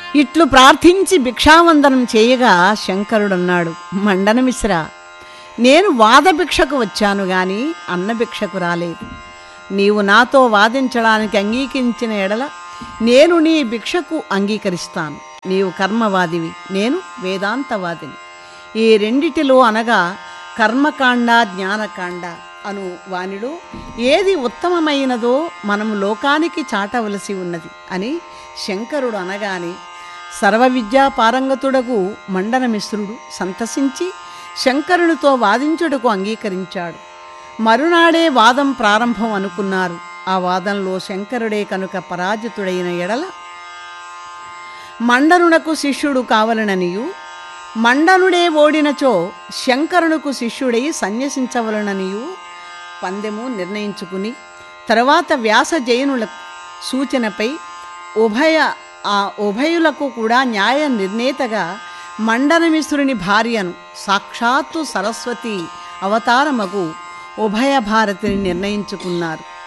ఇట్లు ప్రార్థించి భిక్షావందనం చేయగా శంకరుడన్నాడు మండనమిశ్ర నేను వాదభిక్షకు వచ్చాను గాని అన్నభిక్షకు రాలేదు నీవు నాతో వాదించడానికి అంగీకరించిన ఎడల నేను నీ భిక్షకు అంగీకరిస్తాను నీవు కర్మవాదివి నేను వేదాంతవాదిని ఈ రెండిటిలో అనగా కర్మకాండ జ్ఞానకాండ అను వానిలో ఏది ఉత్తమమైనదో మనము లోకానికి చాటవలసి ఉన్నది అని శంకరుడు అనగానే సర్వ విద్యా పారంగతుడకు మండనమిశ్రుడు సంతసించి శంకరునితో వాదించుటకు అంగీకరించాడు మరునాడే వాదం ప్రారంభం అనుకున్నారు ఆ వాదంలో శంకరుడే కనుక పరాజితుడైన ఎడల మండనునకు శిష్యుడు కావలననియు మండనుడే ఓడినచో శంకరునకు శిష్యుడై సన్యసించవలననియు పందెము నిర్ణయించుకుని తర్వాత వ్యాస జైనుల సూచనపై ఉభయ ఆ ఉభయులకు కూడా న్యాయ నిర్ణేతగా మండనమిశ్రుని భార్యను సాక్షాత్తు సరస్వతి అవతారమగు ఉభయ భారతిని నిర్ణయించుకున్నారు